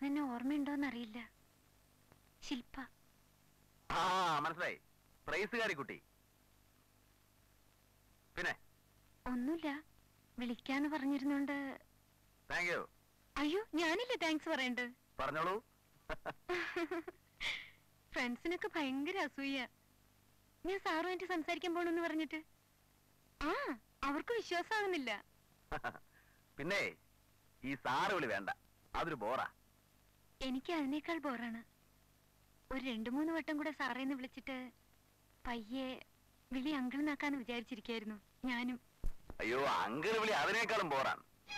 സാറിന് എന്നെ ഓർമ്മയുണ്ടോന്നറിയില്ല ശില്പ ആ മനസ്സിലായി പ്രൈസുകാരി കുട്ടി പിന്നെ ഒന്നുമില്ല വിളിക്കാന്ന് പറഞ്ഞിരുന്നോണ്ട് താങ്ക് യു അയ്യോ ഞാനില്ല താങ്ക്സ് പറയണ്ട് പറഞ്ഞോളൂ ഫ്രണ്ട്സിനൊക്കെ ഭയങ്കര അസൂയ ഞാൻ സാറുമായിട്ട് സംസാരിക്കാൻ പോണെന്ന് പറഞ്ഞിട്ട് ആ അവർക്ക് വിശ്വാസമാകുന്നില്ല പിന്നെ ഈ സാറ് വിളി വേണ്ട അതൊരു ബോറാ എനിക്ക് അതിനേക്കാൾ ബോറാണ് ഒരു രണ്ടു മൂന്ന് വട്ടം കൂടെ സാറേന്ന് വിളിച്ചിട്ട് പയ്യെ വിളി അങ്കിൾന്നാക്കാന്ന് വിചാരിച്ചിരിക്കായിരുന്നു ഞാനും അയ്യോ അങ്കിൾ വിളി അതിനേക്കാളും ബോറാണ്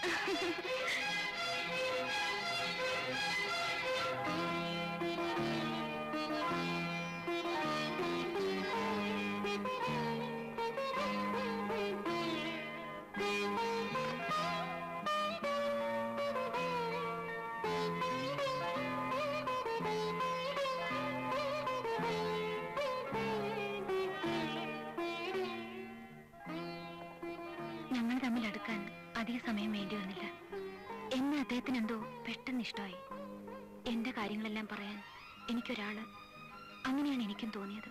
ഞങ്ങൾ തമ്മിൽ അടുക്കാൻ അധിക സമയം വേണ്ടി വന്നില്ല എന്നെ അദ്ദേഹത്തിന് എന്തോ പെട്ടെന്ന് ഇഷ്ടമായി എന്റെ കാര്യങ്ങളെല്ലാം പറയാൻ എനിക്കൊരാള് അങ്ങനെയാണ് എനിക്കും തോന്നിയത്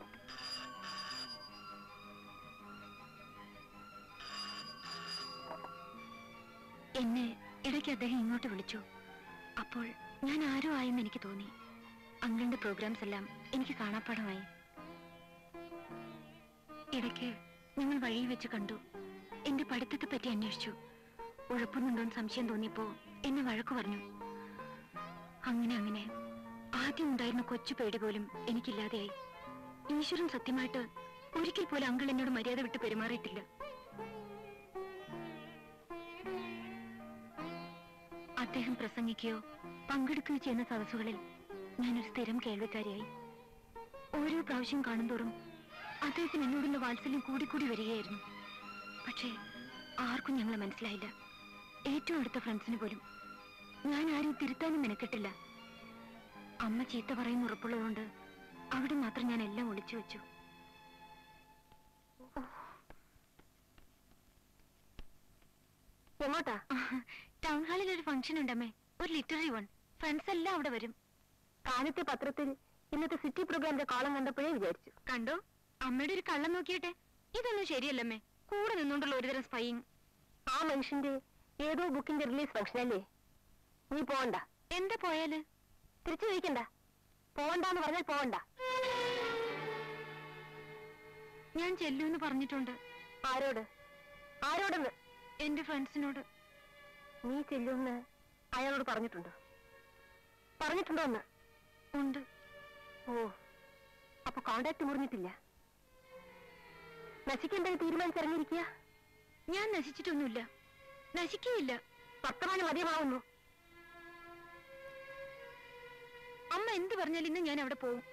എന്നെ ഇടയ്ക്ക് അദ്ദേഹം ഇങ്ങോട്ട് വിളിച്ചു അപ്പോൾ ഞാൻ ആരോ ആയെന്ന് എനിക്ക് തോന്നി അങ്കിളിന്റെ പ്രോഗ്രാംസ് എല്ലാം എനിക്ക് കാണാപ്പാടമായി ഇടയ്ക്ക് ഞങ്ങൾ വഴിയിൽ വെച്ച് കണ്ടു എന്റെ പഠിത്തത്തെ പറ്റി അന്വേഷിച്ചു ഉഴപ്പുന്നുണ്ടോന്ന് സംശയം തോന്നിയപ്പോ എന്നെ വഴക്കു പറഞ്ഞു അങ്ങനെ അങ്ങനെ ആദ്യം ഉണ്ടായിരുന്ന കൊച്ചു പേടി പോലും എനിക്കില്ലാതെയായി ഈശ്വരൻ സത്യമായിട്ട് ഒരിക്കൽ പോലും അങ്കിൾ എന്നോട് മര്യാദ വിട്ട് പെരുമാറിയിട്ടില്ല അദ്ദേഹം പ്രസംഗിക്കുകയോ പങ്കെടുക്കുകയോ ചെയ്യുന്ന സദസ്സുകളിൽ ഞാനൊരു സ്ഥിരം കേൾവിക്കാരിയായി ഓരോ പ്രാവശ്യം കാണുന്തോറും അദ്ദേഹത്തിന് എന്നോടുള്ള വാത്സല്യം കൂടിക്കൂടി വരികയായിരുന്നു പക്ഷേ ആർക്കും ഞങ്ങളെ മനസ്സിലായില്ല ഏറ്റവും അടുത്ത ഫ്രണ്ട്സിന് പോലും ഞാൻ ആരും തിരുത്താനും മെനക്കെട്ടില്ല അമ്മ ചീത്ത പറയുന്ന ഉറപ്പുള്ളതുകൊണ്ട് അവിടെ മാത്രം ഞാൻ എല്ലാം ഒളിച്ചു വെച്ചു എങ്ങോട്ടാ ടൗൺ ഹാളിൽ ഒരു ഫംഗ്ഷൻ ഉണ്ടമ്മേ ഒരു ലിറ്റററി വൺ ഫ്രണ്ട്സ് എല്ലാം അവിടെ വരും കാലത്തെ പത്രത്തിൽ ഇന്നത്തെ സിറ്റി പ്രോഗ്രാമിന്റെ കോളം കണ്ടപ്പോഴേ വിചാരിച്ചു കണ്ടോ അമ്മയുടെ ഒരു കള്ളം നോക്കിയട്ടെ ഇതൊന്നും ശരിയല്ലമ്മേ കൂടെ നിന്നുകൊണ്ടുള്ള ഒരുതരം സ്പൈയിങ് ആ മനുഷ്യന്റെ ഏതോ ബുക്കിന്റെ റിലീസ് ഫംഗ്ഷൻ അല്ലേ നീ പോവണ്ട എന്താ പോയാല് തിരിച്ചു ചോദിക്കണ്ട പോവണ്ടെന്ന് പറഞ്ഞാൽ പോവണ്ട ഞാൻ ചെല്ലൂന്ന് പറഞ്ഞിട്ടുണ്ട് ആരോട് ആരോടെന്ന് എന്റെ ഫ്രണ്ട്സിനോട് നീ ചെല്ലുമെന്ന് അയാളോട് പറഞ്ഞിട്ടുണ്ടോ പറഞ്ഞിട്ടുണ്ടോ എന്ന് ഉണ്ട് ഓ അപ്പൊ കോണ്ടാക്ട് മുറിഞ്ഞിട്ടില്ല നശിക്കേണ്ടത് തീരുമാനിച്ചിറങ്ങിയിരിക്കുക ഞാൻ നശിച്ചിട്ടൊന്നുമില്ല നശിക്കുകയില്ല വർത്തമാനം മതിയമാവുന്നു അമ്മ എന്ത് പറഞ്ഞാലും ഇന്ന് ഞാൻ അവിടെ പോവും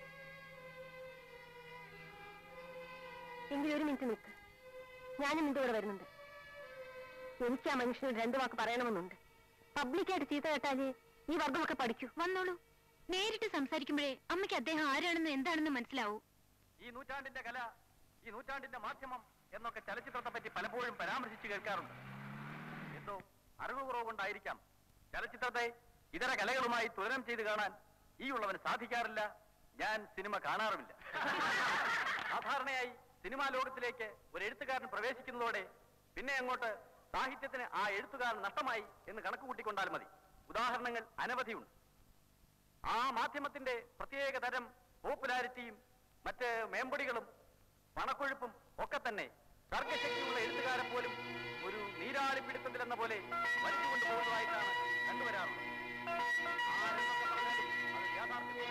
എങ്കിൽ ഒരു മിനിറ്റ് നിൽക്ക് ഞാനും നിന്റെ കൂടെ വരുന്നുണ്ട് എനിക്ക് ആ മനുഷ്യനോട് രണ്ടു വാക്ക് പറയണമെന്നുണ്ട് പബ്ലിക്കായിട്ട് ചീത്ത കേട്ടാല് ഈ വർഗമൊക്കെ പഠിക്കൂ വന്നോളൂ നേരിട്ട് സംസാരിക്കുമ്പോഴേ അമ്മയ്ക്ക് അദ്ദേഹം ആരാണെന്ന് എന്താണെന്ന് മനസ്സിലാവൂ ഈ നൂറ്റാണ്ടിന്റെ കല ഈ നൂറ്റാണ്ടിന്റെ മാധ്യമം എന്നൊക്കെ ചലച്ചിത്രത്തെ പറ്റി പലപ്പോഴും പരാമർശിച്ച് കേൾക്കാറുണ്ട് എന്തോ അറിവ് കുറവ് കൊണ്ടായിരിക്കാം ചലച്ചിത്രത്തെ ഇതര കലകളുമായി തുലനം ചെയ്ത് കാണാൻ ഈ ഉള്ളവന് സാധിക്കാറില്ല ഞാൻ സിനിമ കാണാറുമില്ല സാധാരണയായി സിനിമാ ലോകത്തിലേക്ക് ഒരു എഴുത്തുകാരൻ പ്രവേശിക്കുന്നതോടെ പിന്നെ അങ്ങോട്ട് സാഹിത്യത്തിന് ആ എഴുത്തുകാരൻ നഷ്ടമായി എന്ന് കണക്ക് കൂട്ടിക്കൊണ്ടാൽ മതി ഉദാഹരണങ്ങൾ അനവധിയുണ്ട് ആ മാധ്യമത്തിന്റെ പ്രത്യേക തരം പോപ്പുലാരിറ്റിയും മറ്റ് മേമ്പൊടികളും പണക്കൊഴുപ്പും ഒക്കെ തന്നെ സർഗശക്തിയുള്ള എഴുത്തുകാരെ പോലും ഒരു നീരാളിപ്പിടുത്തത്തിൽ എന്ന പോലെ വലിച്ചുകൊണ്ട് പോകുന്നതായിട്ടാണ് കണ്ടുവരാറുള്ളത് ആരെന്നൊക്കെ പറഞ്ഞാലും അത് യാഥാർത്ഥ്യമാണ്.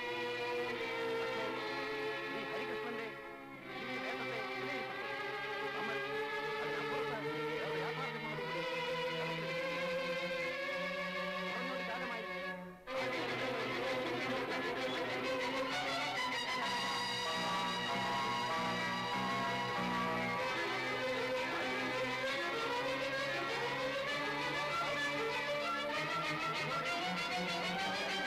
ഈ ഹരികൃഷ്ണന്റെ ഈ വേദത്തെ വിലയിരുത്തുന്നു. നമ്മൾ അതിനപ്പുറത്ത് വേറെ യാഥാർത്ഥ്യങ്ങളോടുകൂടി കുറഞ്ഞൊരു കാലമായി ആ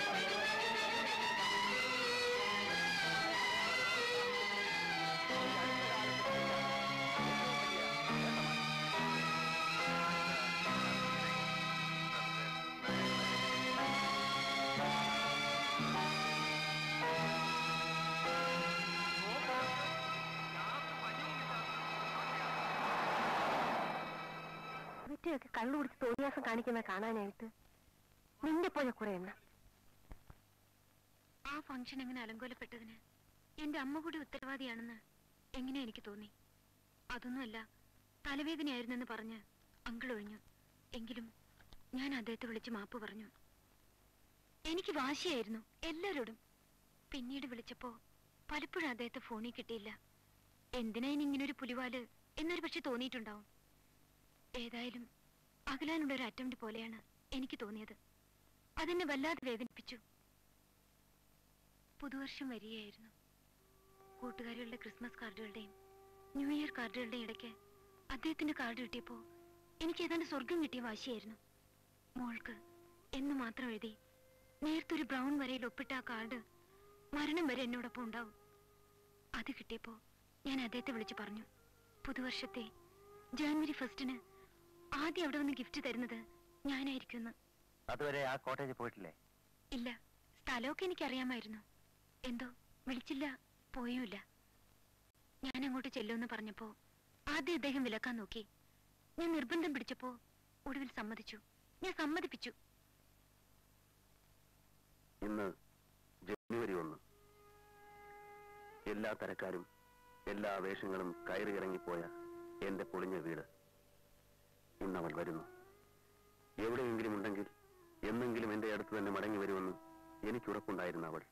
ഒറ്റയൊക്കെ കള്ളു കുടിച്ച് തോന്നിയാസം കാണിക്കുന്ന കാണാനായിട്ട് നിന്റെ പോലെ കുറെ എണ്ണം ആ ഫംഗ്ഷൻ എങ്ങനെ അലങ്കോലപ്പെട്ടതിന് എന്റെ അമ്മ കൂടി ഉത്തരവാദിയാണെന്ന് എങ്ങനെ എനിക്ക് തോന്നി അതൊന്നുമല്ല തലവേദനയായിരുന്നെന്ന് പറഞ്ഞ് അങ്കിൾ ഒഴിഞ്ഞു എങ്കിലും ഞാൻ അദ്ദേഹത്തെ വിളിച്ച് മാപ്പ് പറഞ്ഞു എനിക്ക് വാശിയായിരുന്നു എല്ലാരോടും പിന്നീട് വിളിച്ചപ്പോ പലപ്പോഴും അദ്ദേഹത്തെ ഫോണിൽ കിട്ടിയില്ല എന്തിനാ ഇനി ഇങ്ങനൊരു പുലിവാല് എന്നൊരു പക്ഷെ തോന്നിയിട്ടുണ്ടാവും ഏതായാലും അകലാനുള്ള ഒരു അറ്റംപ്റ്റ് പോലെയാണ് എനിക്ക് തോന്നിയത് അതെന്നെ വല്ലാതെ വേദനിപ്പിച്ചു പുതുവർഷം വരികയായിരുന്നു കൂട്ടുകാരികളുടെ ക്രിസ്മസ് കാർഡുകളുടെയും ന്യൂ ഇയർ കാർഡുകളുടെയും ഇടയ്ക്ക് അദ്ദേഹത്തിന്റെ കാർഡ് കിട്ടിയപ്പോ എനിക്ക് ഏതാണ്ട് സ്വർഗം കിട്ടിയ വാശിയായിരുന്നു മോൾക്ക് എന്ന് മാത്രം എഴുതി നേരത്തെ ഒരു ബ്രൗൺ വരയിൽ ഒപ്പിട്ട ആ കാർഡ് മരണം വരെ എന്നോടൊപ്പം ഉണ്ടാവും അത് കിട്ടിയപ്പോ ഞാൻ അദ്ദേഹത്തെ വിളിച്ചു പറഞ്ഞു പുതുവർഷത്തെ ജാനുവരി ഫസ്റ്റിന് ആദ്യം അവിടെ വന്ന് ഗിഫ്റ്റ് തരുന്നത് ഞാനായിരിക്കുമെന്ന് അതുവരെ ആ കോട്ടേജിൽ പോയിട്ടില്ലേ ഇല്ല സ്ഥലമൊക്കെ എനിക്കറിയാമായിരുന്നു എന്തോ വിളിച്ചില്ല പോയുമില്ല ഞാൻ അങ്ങോട്ട് ചെല്ലുമെന്ന് പറഞ്ഞപ്പോ ആദ്യം അദ്ദേഹം വിലക്കാൻ നോക്കി ഞാൻ നിർബന്ധം പിടിച്ചപ്പോ ഒടുവിൽ സമ്മതിച്ചു ഞാൻ സമ്മതിപ്പിച്ചു ഇന്ന് ജനുവരി ഒന്ന് എല്ലാ തരക്കാരും എല്ലാ വേഷങ്ങളും കയറി ഇറങ്ങിപ്പോയ എന്റെ പൊളിഞ്ഞ വീട് ഇന്ന് അവൾ വരുന്നു എവിടെയെങ്കിലും ഉണ്ടെങ്കിൽ എന്നെങ്കിലും എന്റെ അടുത്ത് തന്നെ മടങ്ങി വരുമെന്ന് എനിക്കുറപ്പുണ്ടായിരുന്നു അവൾ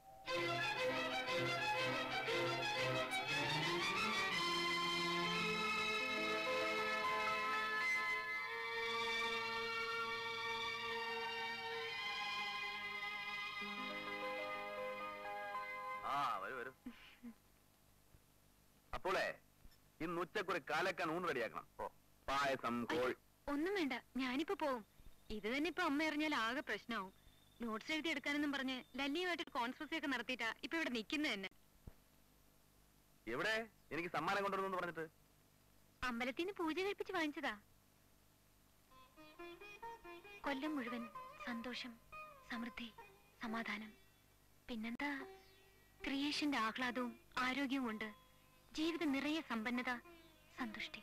ആ വരൂ വരൂ അപ്പോളേ ഇന്ന് ഉച്ചക്കൊരു കാലക്കാൻ ഊണ് റെഡിയാക്കണം ഓ പായസം കോഴി ഒന്നും വേണ്ട ഞാനിപ്പോ പോവും ഇത് തന്നെ ഇപ്പൊ അമ്മ അറിഞ്ഞാൽ ആകെ പ്രശ്നമാവും നോട്ട്സ് എഴുതി എടുക്കാനെന്നും പറഞ്ഞ് ലല്ലിയുമായിട്ട് കോൺസ്പെൻസി ഒക്കെ നടത്തിയിട്ടാ ഇപ്പൊ ഇവിടെ നിൽക്കുന്നത് തന്നെ എവിടെ എനിക്ക് സമ്മാനം കൊണ്ടുവന്നു പറഞ്ഞിട്ട് അമ്പലത്തിൽ നിന്ന് പൂജ കഴിപ്പിച്ച് വാങ്ങിച്ചതാ കൊല്ലം മുഴുവൻ സന്തോഷം സമൃദ്ധി സമാധാനം പിന്നെന്താ ക്രിയേഷന്റെ ആഹ്ലാദവും ആരോഗ്യവും കൊണ്ട് ജീവിതം നിറയെ സമ്പന്നത സന്തുഷ്ടി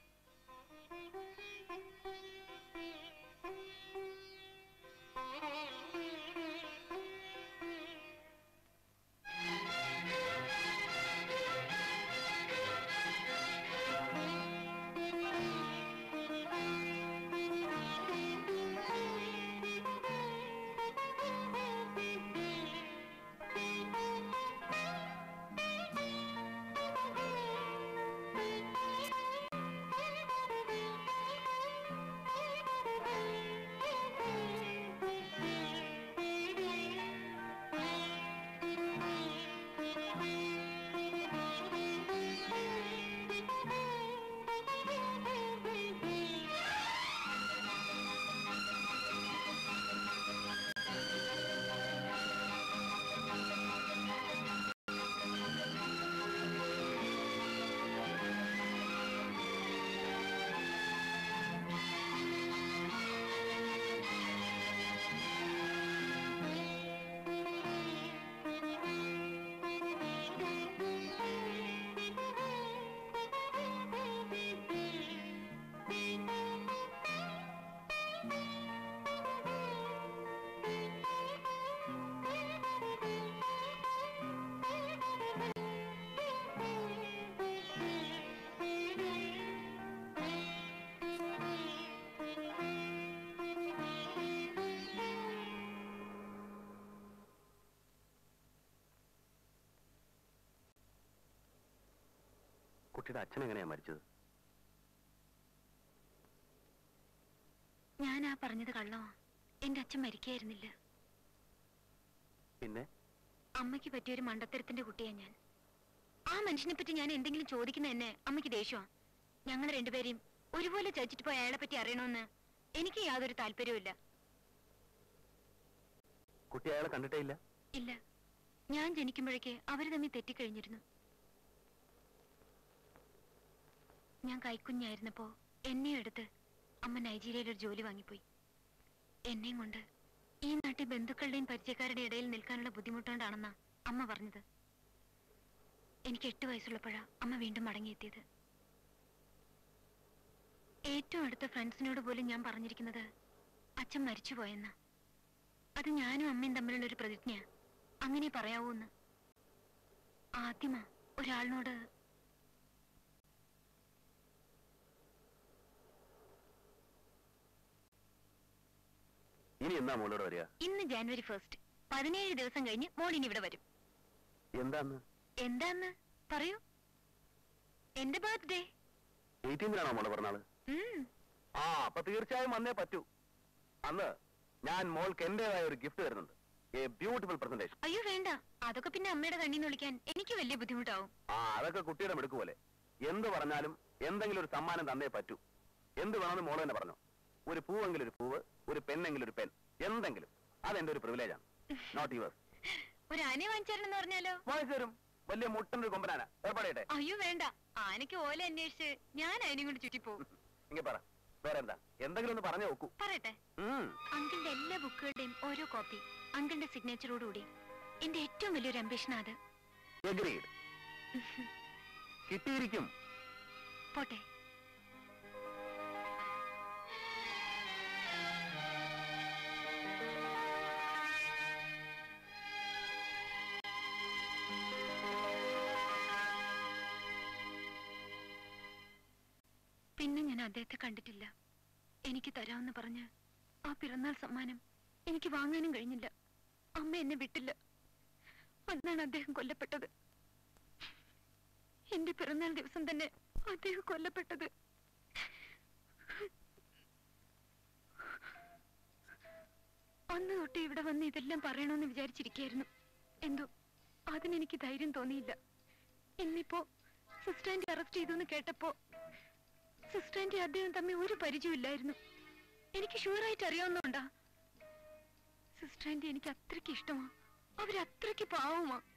കുട്ടിയുടെ അച്ഛൻ എങ്ങനെയാ മരിച്ചത് ഞാൻ ആ പറഞ്ഞത് കള്ളമാ എന്റെ അച്ഛൻ മരിക്കായിരുന്നില്ല പിന്നെ അമ്മയ്ക്ക് പറ്റിയൊരു മണ്ടത്തരത്തിന്റെ കുട്ടിയാ ഞാൻ ആ മനുഷ്യനെ പറ്റി ഞാൻ എന്തെങ്കിലും ചോദിക്കുന്ന എന്നെ അമ്മയ്ക്ക് ദേഷ്യമാ ഞങ്ങൾ രണ്ടുപേരെയും ഒരുപോലെ ചതിച്ചിട്ട് പോയ അയാളെ പറ്റി അറിയണമെന്ന് എനിക്ക് യാതൊരു താല്പര്യവുമില്ല കുട്ടി അയാളെ കണ്ടിട്ടേ ഇല്ല ഇല്ല ഞാൻ ജനിക്കുമ്പോഴേക്ക് അവര് തമ്മിൽ തെറ്റിക്കഴിഞ്ഞിരുന്നു ഞാൻ കൈക്കുഞ്ഞായിരുന്നപ്പോ എന്നെയും എടുത്ത് അമ്മ നൈജീരിയയിൽ ഒരു ജോലി വാങ്ങിപ്പോയി എന്നെയും കൊണ്ട് ഈ നാട്ടിൽ ബന്ധുക്കളുടെയും പരിചയക്കാരുടെയും ഇടയിൽ നിൽക്കാനുള്ള ബുദ്ധിമുട്ടുകൊണ്ടാണെന്നാ അമ്മ പറഞ്ഞത് എനിക്ക് എട്ട് വയസ്സുള്ളപ്പോഴാ അമ്മ വീണ്ടും മടങ്ങിയെത്തിയത് ഏറ്റവും അടുത്ത ഫ്രണ്ട്സിനോട് പോലും ഞാൻ പറഞ്ഞിരിക്കുന്നത് അച്ഛൻ മരിച്ചുപോയെന്ന അത് ഞാനും അമ്മയും തമ്മിലുള്ള ഒരു പ്രതിജ്ഞ അങ്ങനെ പറയാവൂന്ന് ആദ്യമാ ഒരാളിനോട് ഇനി എന്നാ മോളോട് വരിക ഇന്ന് ജാനുവരി ഫസ്റ്റ് പതിനേഴ് ദിവസം കഴിഞ്ഞ് മോളിനി ഇവിടെ വരും എന്താന്ന് എന്താന്ന് പറയൂ എന്റെ ബർത്ത്ഡേ എയ്റ്റീൻതിനാണോ മോളെ പറഞ്ഞാള് ആ അപ്പൊ തീർച്ചയായും വന്നേ പറ്റൂ അന്ന് ഞാൻ മോൾക്ക് എന്റേതായ ഒരു ഗിഫ്റ്റ് തരുന്നുണ്ട് എ ബ്യൂട്ടിഫുൾ പ്രസന്റേഷൻ അയ്യോ വേണ്ട അതൊക്കെ പിന്നെ അമ്മയുടെ കണ്ണീന്ന് വിളിക്കാൻ എനിക്ക് വലിയ ബുദ്ധിമുട്ടാവും ആ അതൊക്കെ കുട്ടിയുടെ മിടുക്ക് പോലെ എന്ത് പറഞ്ഞാലും എന്തെങ്കിലും ഒരു സമ്മാനം തന്നേ പറ്റൂ എന്ത് വേണമെന്ന് മോള് തന്നെ പറഞ്ഞു ഒരു പൂവെങ്കിലും ഒരു പൂവ് ഒരു പെണ്ണെങ്കിലും ഒരു പെൻ എന്തെങ്കിലും അതെന്റെ ഒരു പ്രിവിലേജാണ് നോട്ട് യുവേഴ്സ് ഒരു ആനയെ വാങ്ങിച്ചാരെന്ന് പറഞ്ഞാലോ വാങ്ങിച്ചു തരും വലിയ മുട്ടൻ്റെ ഒരു കൊമ്പനാന ഏർപ്പാടേട്ടെ അയ്യോ വേണ്ട ആനയ്ക്ക് ഓല അന്വേഷിച്ച് ഞാൻ അതിനെയും കൊണ്ട് ചുറ്റിപ്പോവും ഇങ്ങനെ പറ വേറെ എന്താ എന്തെങ്കിലും ഒന്ന് പറഞ്ഞു നോക്കൂ പറയട്ടെ ഉം. അങ്കിളിന്റെ എല്ലാ ബുക്കുകളുടെയും ഓരോ കോപ്പി അങ്കിളിന്റെ സിഗ്നേച്ചറോടുകൂടി എന്റെ ഏറ്റവും വലിയൊരു അംബിഷൻ അത് Agreed. കിട്ടിയിരിക്കും പോട്ടെ പിന്നെ ഞാൻ അദ്ദേഹത്തെ കണ്ടിട്ടില്ല എനിക്ക് തരാമെന്ന് പറഞ്ഞ് ആ പിറന്നാൾ സമ്മാനം എനിക്ക് വാങ്ങാനും കഴിഞ്ഞില്ല അമ്മ എന്നെ വിട്ടില്ല അന്നാണ് അദ്ദേഹം കൊല്ലപ്പെട്ടത് എന്റെ പിറന്നാൾ ദിവസം തന്നെ അദ്ദേഹം കൊല്ലപ്പെട്ടത് അന്ന് തൊട്ട് ഇവിടെ വന്ന് ഇതെല്ലാം പറയണമെന്ന് വിചാരിച്ചിരിക്കായിരുന്നു എന്തോ അതിനെനിക്ക് ധൈര്യം തോന്നിയില്ല ഇന്നിപ്പോ സിസ്റ്ററിന്റെ അറസ്റ്റ് ചെയ്തു എന്ന് കേട്ടപ്പോ സിസ്റ്ററിന്റെ അദ്ദേഹം തമ്മിൽ ഒരു പരിചയമില്ലായിരുന്നു എനിക്ക് ഷുവറായിട്ട് അറിയാവുന്നോണ്ടാ സിസ്റ്ററിന്റെ എനിക്ക് അത്രയ്ക്ക് ഇഷ്ടമാ അവരത്രയ്ക്ക് പാവമാ